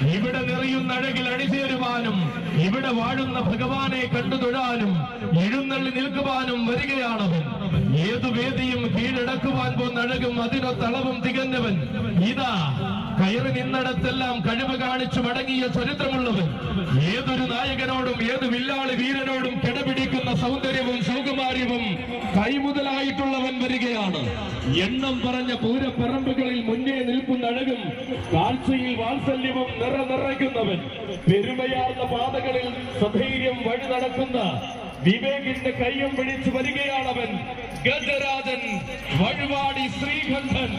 ഇവിടെ നിറയുന്ന അഴകിൽ അണിചേരുവാനും ഇവിടെ വാഴുന്ന ഭഗവാനെ കണ്ടു തൊഴാനും എഴുന്നള്ളി നിൽക്കുവാനും വരികയാണവൻ ഏതു വേദിയും കീഴടക്കുവാൻ പോന്ന അഴകും അതിനൊത്തളവും തികഞ്ഞവൻ ഇതാ കയറി നിന്നിടത്തെല്ലാം കഴിവ് കാണിച്ചു മടങ്ങിയ ചരിത്രമുള്ളവൻ ഏതൊരു നായകനോടും ഏത് വില്ലാളി വീരനോടും കിടപിടിക്കുന്ന സൗന്ദര്യവും സൗകുമാര്യവും കൈമുതലായിട്ടുള്ളവൻ വരികയാണ് എണ്ണം പറഞ്ഞ പൂരപ്പറമ്പുകളിൽ മുന്നേ നിൽക്കുന്ന അഴകും കാഴ്ചയിൽ വാത്സല്യവും നിറ നിറയ്ക്കുന്നവൻ പെരുമയാർന്ന പാതകളിൽ സധൈര്യം വഴി നടക്കുന്ന വിവേകിന്റെ കയ്യം പിടിച്ചു വരികയാണവൻ ഗജരാജൻ വഴിവാടി ശ്രീകണ്ഠൻ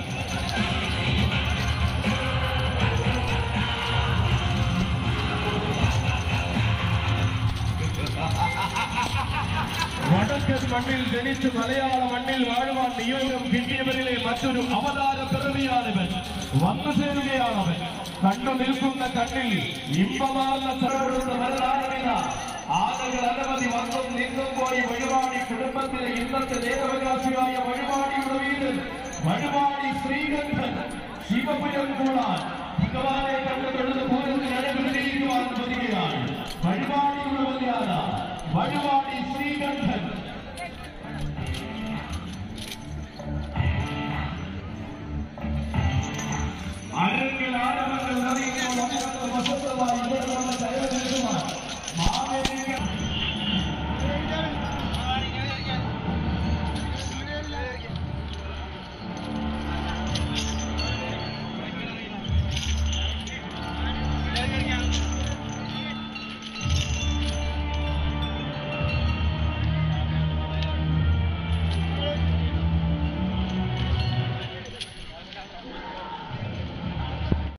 വടക്കൻ മണ്ണിൽ ജനിച്ച് മലയാള മണ്ണിൽ വാഴുവാൻ നിയോഗം കിട്ടിയവരിലെ മറ്റൊരു അവതാര പിറവിയാണിവൻ വന്നു ചേരുകയാണവൻ കണ്ടു നിൽക്കുന്ന കണ്ണിൽ ഇമ്പമാർന്ന ചെറുപെടുന്ന വരദാനമില്ല ആളുകൾ അനവധി വന്നും നിന്നും പോയി വഴിപാടി കുടുംബത്തിലെ ഇന്നത്തെ ദേവകാശിയായ വഴിപാടിയുടെ വീട് വഴിപാടി ശ്രീകണ്ഠൻ ശിവപുരം കൂടാൻ ഭഗവാനെ കണ്ടു തൊഴുത് പൂരത്തിൽ അഴകുകളിരിക്കുവാൻ വരികയാണ് വഴിപാടിയുടെ മര്യാദ വഴിപാടി ശ്രീകണ്ഠൻ അരങ്ങിൽ ആരവങ്ങൾ നിറയുമ്പോൾ അഭിനന്ദ വസന്തമായി ഇവിടെ വന്ന് കയറി നിൽക്കുവാൻ മാവേലി